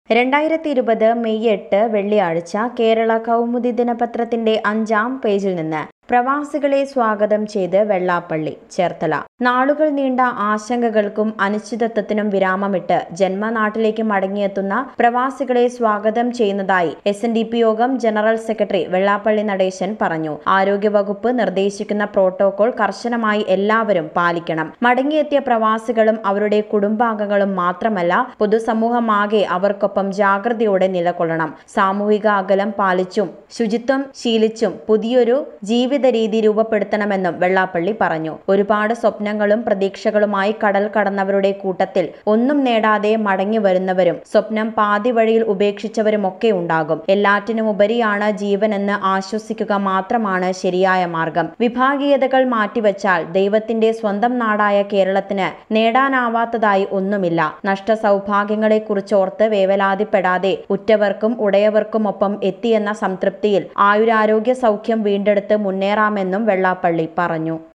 രണ്ടായിരത്തി ഇരുപത് മെയ് എട്ട് വെള്ളിയാഴ്ച കേരള കൗമുദി ദിനപത്രത്തിന്റെ അഞ്ചാം പേജിൽ നിന്ന് പ്രവാസികളെ സ്വാഗതം ചെയ്ത് വെള്ളാപ്പള്ളി ചേർത്തല നാളുകൾ നീണ്ട ആശങ്കകൾക്കും അനിശ്ചിതത്വത്തിനും വിരാമമിട്ട് ജന്മനാട്ടിലേക്ക് മടങ്ങിയെത്തുന്ന പ്രവാസികളെ സ്വാഗതം ചെയ്യുന്നതായി എസ് എൻ ഡി പി യോഗം ജനറൽ സെക്രട്ടറി വെള്ളാപ്പള്ളി നടേശൻ പറഞ്ഞു ആരോഗ്യവകുപ്പ് നിർദ്ദേശിക്കുന്ന പ്രോട്ടോകോൾ കർശനമായി എല്ലാവരും പാലിക്കണം മടങ്ങിയെത്തിയ പ്രവാസികളും അവരുടെ കുടുംബാംഗങ്ങളും മാത്രമല്ല പൊതുസമൂഹമാകെ അവർക്കൊപ്പം ജാഗ്രതയോടെ നിലകൊള്ളണം സാമൂഹിക അകലം പാലിച്ചും ശുചിത്വം ശീലിച്ചും പുതിയൊരു ജീവിത രീതി രൂപപ്പെടുത്തണമെന്നും വെള്ളാപ്പള്ളി പറഞ്ഞു ഒരുപാട് സ്വപ്നങ്ങളും പ്രതീക്ഷകളുമായി കടൽ കടന്നവരുടെ കൂട്ടത്തിൽ ഒന്നും നേടാതെ മടങ്ങി വരുന്നവരും സ്വപ്നം പാതി വഴിയിൽ ഉപേക്ഷിച്ചവരുമൊക്കെ ഉണ്ടാകും എല്ലാറ്റിനുമുപരിയാണ് ജീവനെന്ന് ആശ്വസിക്കുക മാത്രമാണ് ശരിയായ മാർഗം വിഭാഗീയതകൾ മാറ്റിവെച്ചാൽ ദൈവത്തിന്റെ സ്വന്തം നാടായ കേരളത്തിന് നേടാനാവാത്തതായി ഒന്നുമില്ല നഷ്ട സൗഭാഗ്യങ്ങളെക്കുറിച്ചോർത്ത് വേവലാതിപ്പെടാതെ ഉറ്റവർക്കും ഉടയവർക്കുമൊപ്പം എത്തിയെന്ന സംതൃപ്തിയിൽ ആയുരാരോഗ്യ സൗഖ്യം വീണ്ടെടുത്ത് മുന്നേറാമെന്നും വെള്ളാപ്പള്ളി പറഞ്ഞു